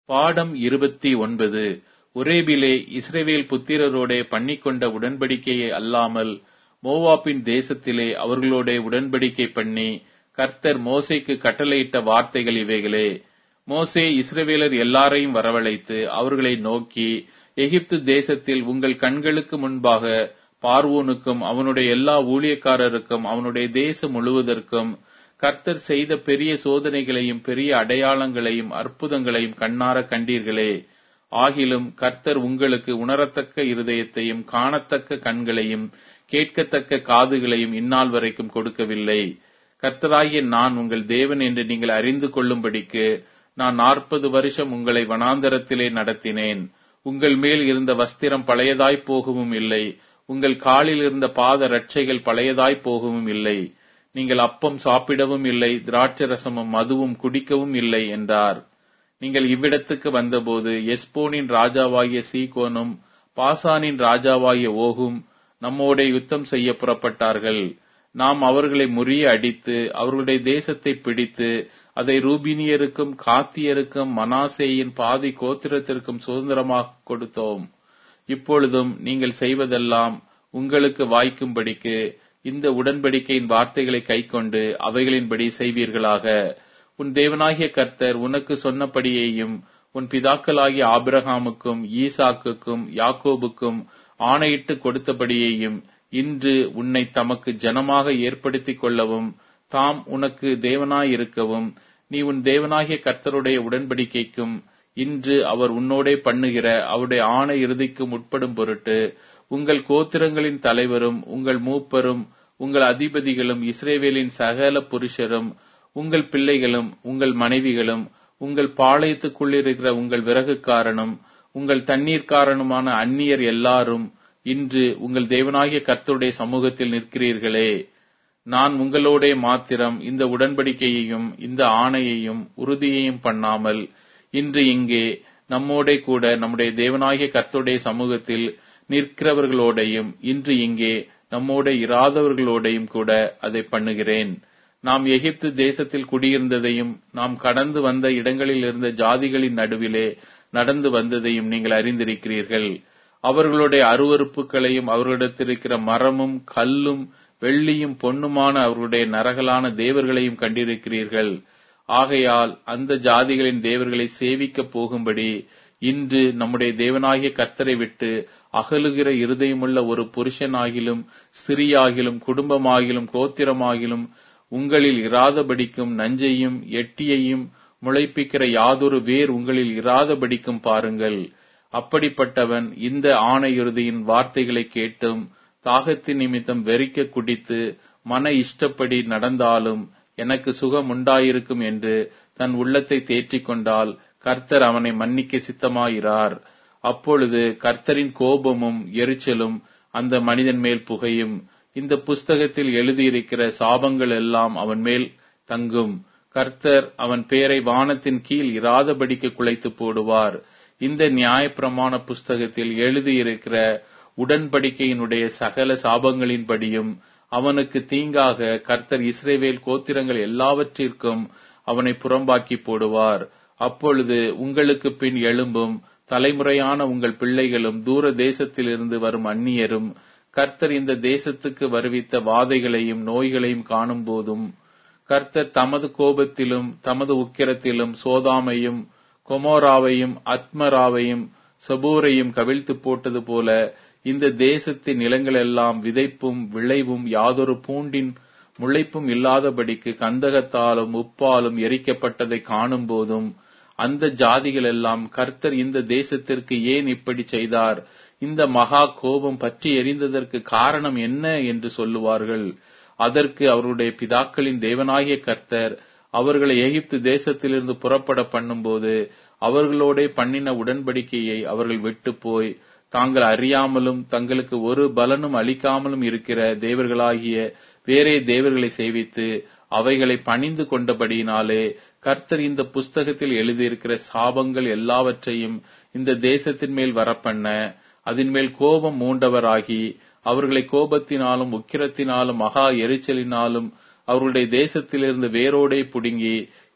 பாடம் இருபத்தி ஒன்பது ஒரேபிலே இஸ்ரவேல் புத்திரரோடே பண்ணிக்கொண்ட உடன்படிக்கையை அல்லாமல் மோவாபின் தேசத்திலே அவர்களோடே உடன்படிக்கை பண்ணி கர்த்தர் மோசேக்கு கட்டளையிட்ட வார்த்தைகள் இவைகளே மோசே இஸ்ரவேலர் எல்லாரையும் வரவழைத்து அவர்களை நோக்கி எகிப்து தேசத்தில் உங்கள் கண்களுக்கு முன்பாக பார்வோனுக்கும் அவனுடைய எல்லா ஊழியக்காரருக்கும் அவனுடைய தேசம் முழுவதற்கும் கர்த்தர் செய்த பெரிய சோதனைகளையும் பெரிய அடையாளங்களையும் அற்புதங்களையும் கண்ணார கண்டீர்களே ஆகிலும் கர்த்தர் உங்களுக்கு உணரத்தக்க இருதயத்தையும் காணத்தக்க கண்களையும் கேட்கத்தக்க காதுகளையும் இந்நாள் வரைக்கும் கொடுக்கவில்லை கர்த்தராகிய நான் உங்கள் தேவன் என்று நீங்கள் அறிந்து கொள்ளும்படிக்கு நான் நாற்பது வருஷம் உங்களை வனாந்தரத்திலே நடத்தினேன் உங்கள் மேல் இருந்த வஸ்திரம் பழையதாய் போகவும் இல்லை உங்கள் காலில் இருந்த பாத ரட்சைகள் பழையதாய் போகவும் இல்லை நீங்கள் அப்பம் சாப்பிடவும் இல்லை திராட்சரசமும் மதுவும் குடிக்கவும் இல்லை என்றார் நீங்கள் இவ்விடத்துக்கு வந்தபோது எஸ்போனின் ராஜாவாகிய சீகோனும் பாசானின் ராஜாவாகிய ஓகும் நம்மோட யுத்தம் செய்ய புறப்பட்டார்கள் நாம் அவர்களை முறிய அடித்து அவர்களுடைய தேசத்தை பிடித்து அதை ரூபினியருக்கும் காத்தியருக்கும் மனாசேயின் பாதி கோத்திரத்திற்கும் சுதந்திரமாக கொடுத்தோம் இப்பொழுதும் நீங்கள் செய்வதெல்லாம் உங்களுக்கு வாய்க்கும்படிக்கு இந்த உடன்படிக்கையின் வார்த்தைகளை கைக்கொண்டு அவைகளின்படி செய்வீர்களாக உன் தேவனாகிய கர்த்தர் உனக்கு சொன்னபடியேயும் உன் பிதாக்களாகிய ஆபிரகாமுக்கும் ஈசாக்குக்கும் யாக்கோபுக்கும் ஆணையிட்டு கொடுத்தபடியேயும் இன்று உன்னை தமக்கு ஜனமாக ஏற்படுத்திக் கொள்ளவும் தாம் உனக்கு தேவனாயிருக்கவும் நீ உன் தேவனாகிய கர்த்தருடைய உடன்படிக்கைக்கும் இன்று அவர் உன்னோடே பண்ணுகிற அவருடைய ஆணை இறுதிக்கும் உட்படும் பொருட்டு உங்கள் கோத்திரங்களின் தலைவரும் உங்கள் மூப்பரும் உங்கள் அதிபதிகளும் இஸ்ரேவேலின் சகல புருஷரும் உங்கள் பிள்ளைகளும் உங்கள் மனைவிகளும் உங்கள் பாளையத்துக்குள்ளிருக்கிற உங்கள் விறகுக்காரனும் உங்கள் தண்ணீர்க்காரனுமான அந்நியர் எல்லாரும் இன்று உங்கள் தேவனாகிய கர்த்தருடைய சமூகத்தில் நிற்கிறீர்களே நான் உங்களோட மாத்திரம் இந்த உடன்படிக்கையையும் இந்த ஆணையையும் உறுதியையும் பண்ணாமல் இன்று இங்கே நம்மோட கூட நம்முடைய தேவனாகிய கர்த்தருடைய சமூகத்தில் நிற்கிறவர்களோடையும் இன்று இங்கே நம்மோட இராதவர்களோடையும் கூட அதை பண்ணுகிறேன் நாம் எகிப்து தேசத்தில் குடியிருந்ததையும் நாம் கடந்து வந்த இடங்களில் இருந்த ஜாதிகளின் நடுவிலே நடந்து வந்ததையும் நீங்கள் அறிந்திருக்கிறீர்கள் அவர்களுடைய அருவறுப்புகளையும் அவர்களிடத்தில் இருக்கிற மரமும் கல்லும் வெள்ளியும் பொன்னுமான அவர்களுடைய நரகலான தேவர்களையும் கண்டிருக்கிறீர்கள் ஆகையால் அந்த ஜாதிகளின் தேவர்களை சேவிக்க போகும்படி இன்று நம்முடைய தேவனாகிய கர்த்தரை விட்டு அகலுகிற இருதயமுள்ள ஒரு புருஷனாகிலும் ஸ்திரியாகிலும் குடும்பமாகிலும் கோத்திரமாகிலும் உங்களில் இராதபடிக்கும் நஞ்சையும் எட்டியையும் முளைப்பிக்கிற யாதொரு வேர் உங்களில் இராதபடிக்கும் பாருங்கள் அப்படிப்பட்டவன் இந்த ஆணையுறுதியின் வார்த்தைகளை கேட்டும் தாகத்தின் நிமித்தம் வெறிக்க குடித்து மன இஷ்டப்படி நடந்தாலும் எனக்கு சுகம் உண்டாயிருக்கும் என்று தன் உள்ளத்தை தேற்றிக் கொண்டால் கர்த்தர் அவனை மன்னிக்க சித்தமாயிரார் அப்பொழுது கர்த்தரின் கோபமும் எரிச்சலும் அந்த மனிதன் மேல் புகையும் இந்த புஸ்தகத்தில் எழுதியிருக்கிற சாபங்கள் எல்லாம் அவன் மேல் தங்கும் கர்த்தர் அவன் பேரை வானத்தின் கீழ் இராதபடிக்கு குலைத்து போடுவார் இந்த நியாயப்பிரமாண புஸ்தகத்தில் எழுதியிருக்கிற உடன்படிக்கையினுடைய சகல சாபங்களின்படியும் அவனுக்கு தீங்காக கர்த்தர் இஸ்ரேவேல் கோத்திரங்கள் எல்லாவற்றிற்கும் அவனை புறம்பாக்கி போடுவார் அப்பொழுது உங்களுக்கு பின் எழும்பும் தலைமுறையான உங்கள் பிள்ளைகளும் தூர தேசத்திலிருந்து வரும் அந்நியரும் கர்த்தர் இந்த தேசத்துக்கு வருவித்த வாதைகளையும் நோய்களையும் காணும் போதும் கர்த்தர் தமது கோபத்திலும் தமது உக்கிரத்திலும் சோதாமையும் கொமோராவையும் அத்மராவையும் சபூரையும் கவிழ்த்து போட்டது போல இந்த தேசத்தின் நிலங்களெல்லாம் விதைப்பும் விளைவும் யாதொரு பூண்டின் முளைப்பும் இல்லாதபடிக்கு கந்தகத்தாலும் உப்பாலும் எரிக்கப்பட்டதை காணும் போதும் அந்த ஜாதிகள் எல்லாம் கர்த்தர் இந்த தேசத்திற்கு ஏன் இப்படி செய்தார் இந்த மகா கோபம் பற்றி எரிந்ததற்கு காரணம் என்ன என்று சொல்லுவார்கள் அதற்கு அவருடைய பிதாக்களின் தேவனாகிய கர்த்தர் அவர்களை எகிப்து தேசத்திலிருந்து புறப்பட பண்ணும்போது அவர்களோட பண்ணின உடன்படிக்கையை அவர்கள் விட்டு போய் தாங்கள் அறியாமலும் தங்களுக்கு ஒரு பலனும் அளிக்காமலும் இருக்கிற தேவர்களாகிய வேறே தேவர்களை சேவித்து அவைகளை பணிந்து கொண்டபடியினாலே கர்த்தர் இந்த புஸ்தகத்தில் எழுதியிருக்கிற சாபங்கள் எல்லாவற்றையும் இந்த தேசத்தின் மேல் வரப்பண்ண அதன் மேல் கோபம் மூண்டவராகி அவர்களை கோபத்தினாலும் உக்கிரத்தினாலும் மகா எரிச்சலினாலும் அவர்களுடைய தேசத்திலிருந்து வேரோடே புடுங்கி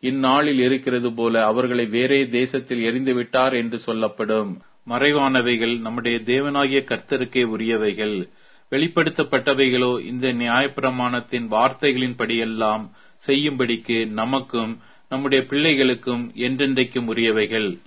இந்நாளில் இருக்கிறது போல அவர்களை வேறே தேசத்தில் எரிந்துவிட்டார் என்று சொல்லப்படும் மறைவானவைகள் நம்முடைய தேவனாகிய கர்த்தருக்கே உரியவைகள் வெளிப்படுத்தப்பட்டவைகளோ இந்த நியாயப்பிரமாணத்தின் வார்த்தைகளின்படியெல்லாம் செய்யும்படிக்கு நமக்கும் நம்முடைய பிள்ளைகளுக்கும் என்றென்றைக்கும் உரியவைகள்